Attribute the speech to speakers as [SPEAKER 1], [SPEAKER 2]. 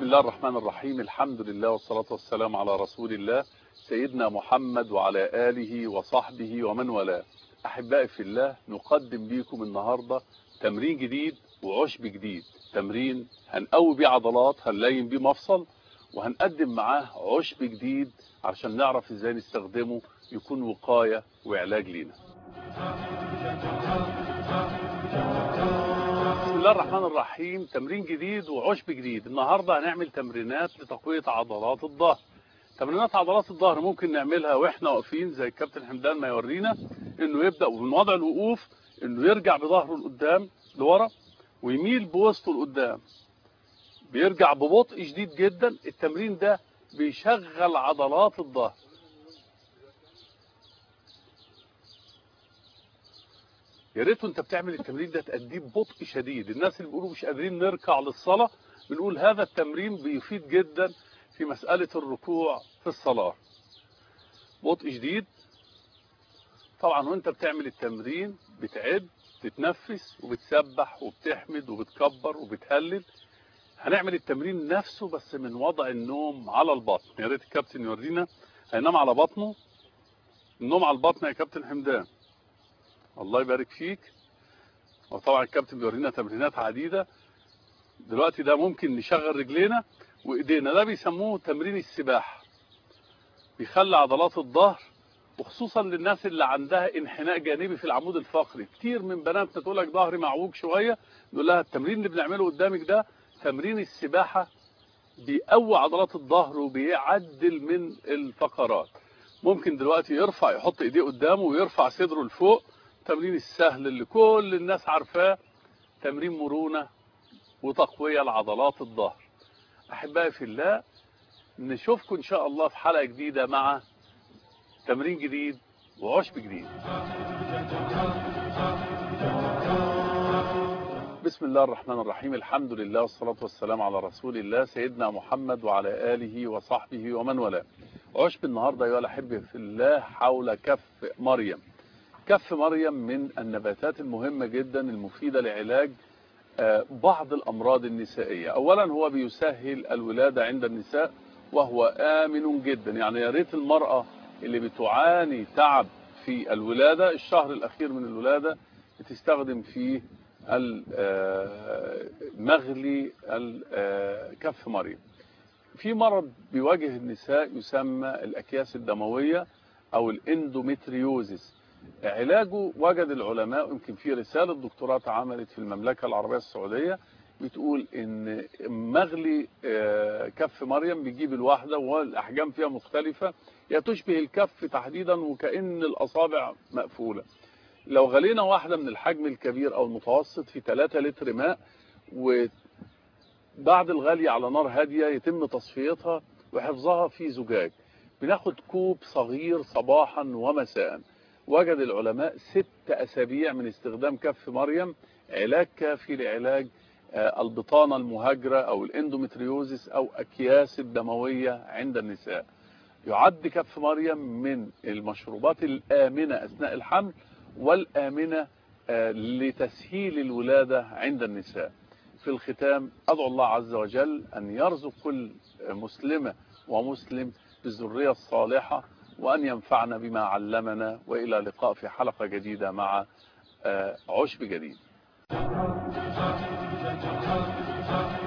[SPEAKER 1] الله الرحمن الرحيم الحمد لله والصلاة والسلام على رسول الله سيدنا محمد وعلى آله وصحبه ومن والاه أحبائي في الله نقدم لكم النهاردة تمرين جديد وعشب جديد تمرين هنقوي بيه عضلات هنلين بيه مفصل وهنقدم معاه عشب جديد عشان نعرف ازاي نستخدمه يكون وقاية وعلاج لينا بسم الله الرحمن الرحيم تمرين جديد وعشب جديد النهاردة هنعمل تمرينات لتقوية عضلات الظهر تمرينات عضلات الظهر ممكن نعملها واحنا واقفين زي الكابتن حمدان ما يورينا انه يبدأ من وضع الوقوف انه يرجع بظهره لقدام لورا ويميل بوسطه لقدام بيرجع ببطء شديد جدا التمرين ده بيشغل عضلات الظهر يا ريت انت بتعمل التمرين ده تأديه ببطء شديد الناس اللي بيقولوا مش قادرين نركع للصلاة بنقول هذا التمرين بيفيد جدا في مسألة الركوع في الصلاة بطء شديد طبعا وانت بتعمل التمرين بتعد تتنفس وبتسبح وبتحمد وبتكبر وبتهلل هنعمل التمرين نفسه بس من وضع النوم على البطن يا ريت الكابتن يورينا هينام على بطنه النوم على البطن يا كابتن حمدان الله يبارك فيك وطبعا الكابتن بيورينا تمرينات عديدة دلوقتي ده ممكن نشغل رجلينا وايدينا ده بيسموه تمرين السباحة بيخلي عضلات الظهر وخصوصا للناس اللي عندها انحناء جانبي في العمود الفقري كتير من بناتنا تقول لك ظهري معوج شوية نقول لها التمرين اللي بنعمله قدامك ده تمرين السباحة بيقوي عضلات الظهر وبيعدل من الفقرات ممكن دلوقتي يرفع يحط ايديه قدامه ويرفع صدره لفوق التمرين السهل اللي كل الناس عارفاه تمرين مرونة وتقوية لعضلات الظهر أحبائي في الله نشوفكم إن شاء الله في حلقة جديدة مع تمرين جديد وعشب جديد بسم الله الرحمن الرحيم الحمد لله والصلاة والسلام على رسول الله سيدنا محمد وعلى آله وصحبه ومن والاه عشب النهاردة أيها الأحبة في الله حول كف مريم كف مريم من النباتات المهمة جدا المفيدة لعلاج بعض الأمراض النسائية أولا هو بيسهل الولادة عند النساء وهو آمن جدا يعني يا ريت المرأة اللي بتعاني تعب في الولادة الشهر الأخير من الولادة بتستخدم فيه مغلي كف مريم في مرض بيواجه النساء يسمى الأكياس الدموية أو الاندومتريوزيس علاجه وجد العلماء يمكن في رسالة دكتوراه اتعملت في المملكة العربية السعودية بتقول ان مغلي كف مريم بيجيب الواحدة والاحجام فيها مختلفة هي تشبه الكف تحديدا وكأن الاصابع مقفولة لو غلينا واحدة من الحجم الكبير او المتوسط في 3 لتر ماء وبعد الغلي على نار هادية يتم تصفيتها وحفظها في زجاج بناخد كوب صغير صباحا ومساء وجد العلماء ست أسابيع من استخدام كف مريم علاج كافي لعلاج البطانة المهاجرة أو الاندومتريوزيس أو أكياس الدموية عند النساء يعد كف مريم من المشروبات الآمنة أثناء الحمل والآمنة لتسهيل الولادة عند النساء في الختام أدعو الله عز وجل أن يرزق كل مسلمة ومسلم بالذرية الصالحة وأن ينفعنا بما علمنا وإلى لقاء في حلقة جديدة مع عشب جديد